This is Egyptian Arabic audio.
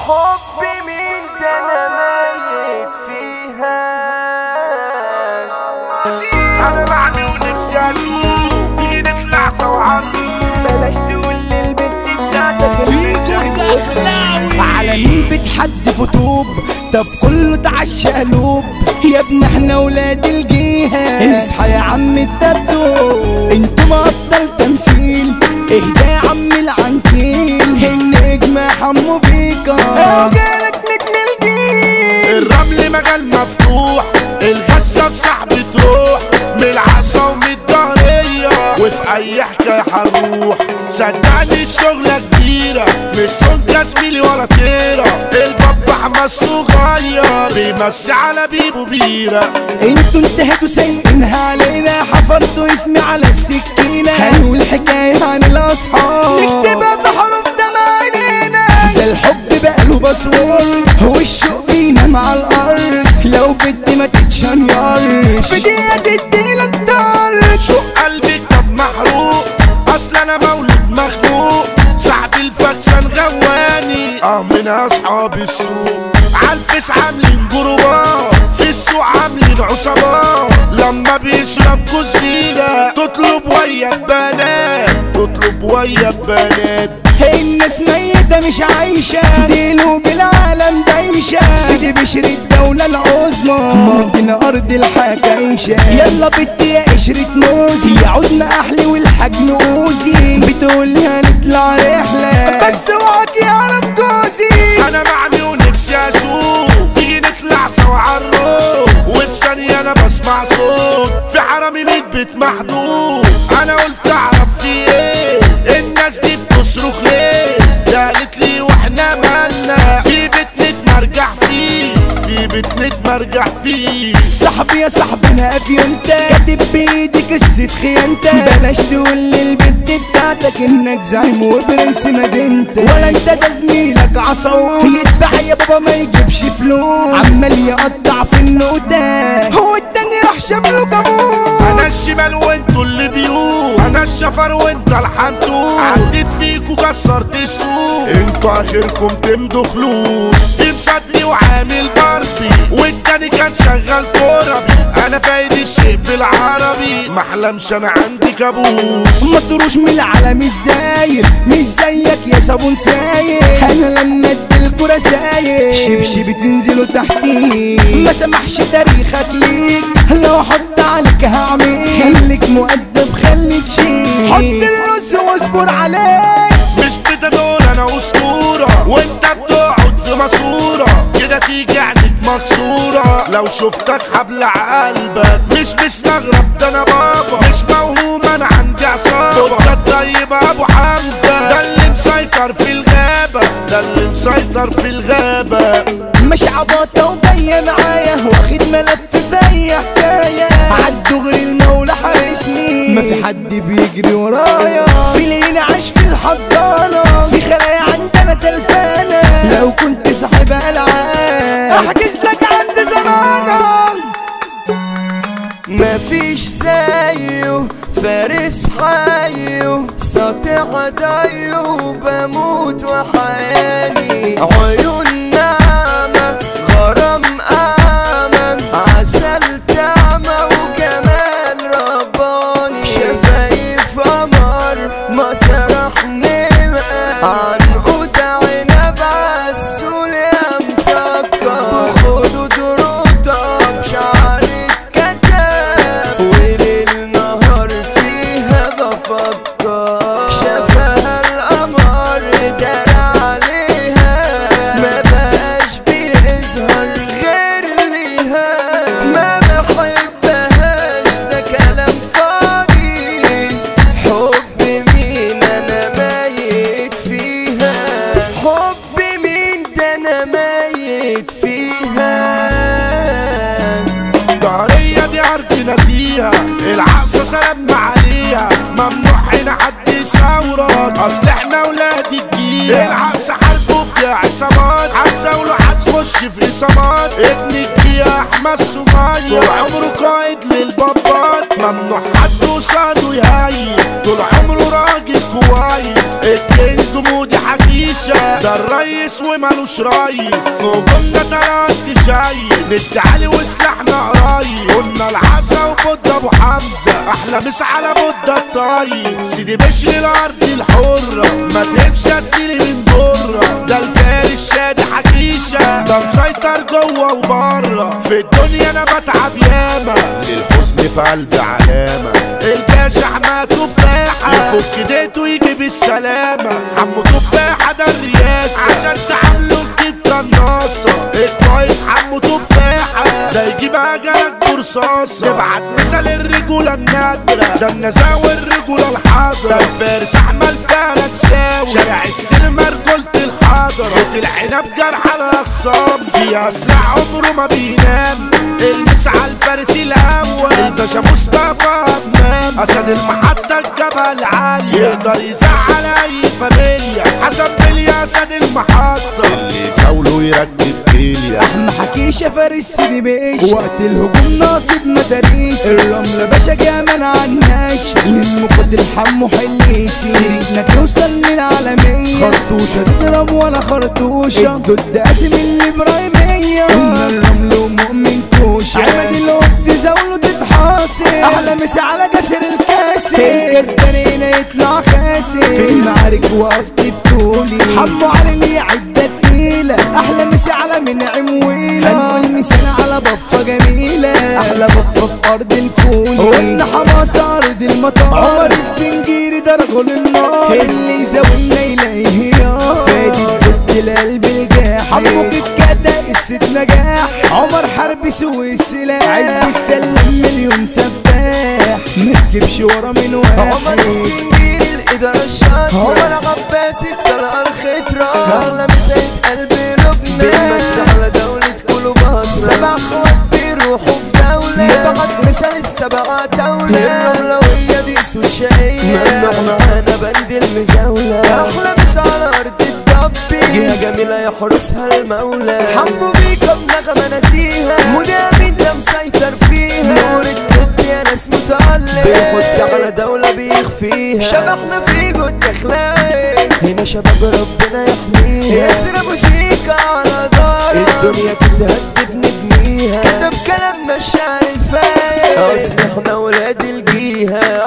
حبي مين ده انا ميت فيها انا معني ونفسي اشوف تيجي نطلع سوا عني بلاش تقول للبنت بتاعتك فيكو الدخلاوي على مين بتحدف طوب طب كله تعشى قلوب يا ابن احنا ولاد الجيهة اصحى يا عم الدبدوب انتوا ابطال تمثيل اهدى يا عم العنتيل النجم حمو بيكا جالك نجم الجيل الرمل مجال مفتوح الغزة بصاحبي تروح من العصا ومن الضهرية وفي أي حكاية هنروح صدقني الشغلة كبيرة مش سمكة زميلي ولا طيرة الباب أحمد صغير بيمسي على بيبو بيرة انتوا انتهيتوا سايقينها علينا حفرتوا اسمي على السكينة هنقول حكاية عن الأصحاب نكتبها بحروف دم عينينا ده الحب بقى له باسورد هو الشوق بينام على الأرض لو بدي ما تتشنيرش في دقيقة تديلك طرد شو قلبي طب محروق اصل انا مولود مخلوق صاحب الفكسان غواني اه من اصحاب السوق عالفيس عاملين جروبات في السوق عاملين عصابات لما بيشرب كوز بيرة تطلب ويا بنات تطلب ويا بنات هي الناس ميتة مش عايشة دينه بالعالم دايشة سيدي بشر الدولة العظمى ماضينا أرض الحكايشة يلا بدي يا قشرة موزي عودنا أحلي والحجم أوزي بتقولها نطلع رحلة بس اوعك يعرف جوزي انا معني ونفسي اشوف تيجي نطلع سوا عالروف وفي ثانية انا بسمع صوت في حرامي ميت بيت محدود انا قلت اعرف في ايه الناس دي بتصرخ ليه ده قالت لي واحنا مالنا في بيت نتمرجح فيه في بيت نتمرجح فيه صاحبي يا صاحبي انا افيونتا كاتب بايدي قصة خيانتك بلاش تقول للبنت بتاعتك انك زعيم وبرنس مدينتك ولا انت ده زميلك عصاوص يتباع يا بابا ما يجيبش فلوس عمال يقطع في النوتة هو التاني راح شاف له جاموس انا الشمال وانتوا اللي بيوم انا الشفر وانت الحنتوم عديت فيكوا كسرت السوق انتوا اخركم تمدوا فلوس في مصدي وعامل باربي والتاني كان شغال كربي انا فايد الشيء بالعربي محلمش انا عندي كابوس ما تروش من العالم الزاير مش زيك يا صابون ساير انا لما ادي الكرة ساير شبشب تنزلوا تحتي ما سمحش تاريخك ليك لو احط عليك هعمل خليك مؤدب خليك شيك حط الرز واصبر عليك مش بتدور انا اسطورة وانت بتقعد في ماسورة كده تيجي عينك مكسورة لو شفتك هبلع قلبك مش مستغرب ده انا بابا مش موهوم انا عندي عصابة ده الطيب ابو حمزة ده اللي مسيطر في الغابة ده اللي مسيطر في الغابة مش عباطة وجاية معايا واخد ملف زي حكاية عالدغري المولى حارسني ما في حد بيجري ورايا في ليل عاش في الحضانة في خلايا عندنا تلفانة لو كنت صاحب العاب احجز لك عند زمانة مفيش زيه فارس حيه ساطع ضيه بموت وحياني عيون ناعمة غرام أمل عسل تعمى وجمال رباني شفايف قمر مسرح نمر عنقود عنب عالسول يا مسكر خدود رطب شعر اتكتب وليل نهار فيها بفكر شافها القمر دار عليها ما بقاش بيظهر غير ليها ما بحبهاش ده كلام فاضي حب مين انا ميت فيها حب مين ده انا ميت فيها الدهرية دي أرض نزيهة العقصة سلامنا عليها ممنوع هنا حد يثورات أصل احنا ولاد الجيل العقصة حرب فيها عصابات هتزاوله هتخش في إصابات ابنك يا أحمد صغير طول عمره قائد للبابات ممنوع حد قصاده يهيل طول عمره راجل كويس الكينج مودي حكيشة ده الريس رئيس ومالوش رئيس وكنا تلات شايل ندعالي وسلاحنا قريب قلنا العزا وبودة ابو حمزة احلى مس على بودة الطيب سيدي بشري الارض الحرة ما تهبش يا زميلي من بره ده الفارس الشادي حكيشة ده مسيطر جوه وبره في الدنيا انا بتعب ياما للحزن في قلبي علامة الباشا حماد تفاحة يفك ديته يجي بالسلامة حمو تفاحة ده الرياسة عشان تعامله تجيب قناصة الطايف حمو تفاحة ده يجيب اجلك برصاصة نبعت مثل الرجولة النادرة ده النزاوي الرجولة الحاضرة ده الفارس احمد فعلا تساوي شارع السينما رجولة الحاضرة خيط العنب جرح الاخصام فيها سلاح عمره ما بينام المس على الفارس الاول الباشا مصطفى امام اسد المحطة الجبل عالية يقدر يزعل اي فاميليا حسب بليا اسد المحطة اللي يزاوله يركب بليا احنا حكيشة فارس سيدي بيش وقت الهجوم ناصب مداريس الرملة باشا جامان عناش للمقدر حمو حليسي سيرتنا توصل للعالمية خرطوشة تضرب ولا خرطوشة ضد قاسم الإبراهيمية قلنا الرمل ومؤمن كوشة عماد الوقت زاوله تتحاصر أحلى مسا على جسر الكاسر الكسبانين يطلع خاسر في المعارك وقفت بطولي حمو على اللي عدة تقيلة أحلى مسا على منعم ويلة هنقول مثال على بفة جميلة أحلى بفة في أرض الفول قلنا حماس أرض المطار عمر السنجيري ده رجل النار اللي يزاولنا يلاقيه يار فادي ضد القلب الجاح حمو كده قصة نجاح عمر حرب سوق السلاح عايز السلم مليون سفاح ما تجيبش ورا من عمر واحد السنجير الإدارة الشاطرة عمر عباس الطلقة الخطرة أغلى مسايد قلب لبنان بنمس على دولة كليوباترا سبع خوات بيروحوا في دولة نبعت مثال السبعة دولة الأولوية دي سود شقية ممنوع معانا بند المزاولة أحلى مثال على أرض الدبي جهة جميلة يحرسها المولى حمو بيكا بنغمة نسيها مدامين ده مسيطر فيها نور الكت يا ناس متعلق بيخد على دولة بيخفيها شبحنا في جود اخلاقي هنا شباب ربنا يحميها ياسر ابو شيكا على دار الدنيا تتهدد نبنيها كتب كلامنا الشعر الفايق اصل احنا ولاد الجيهة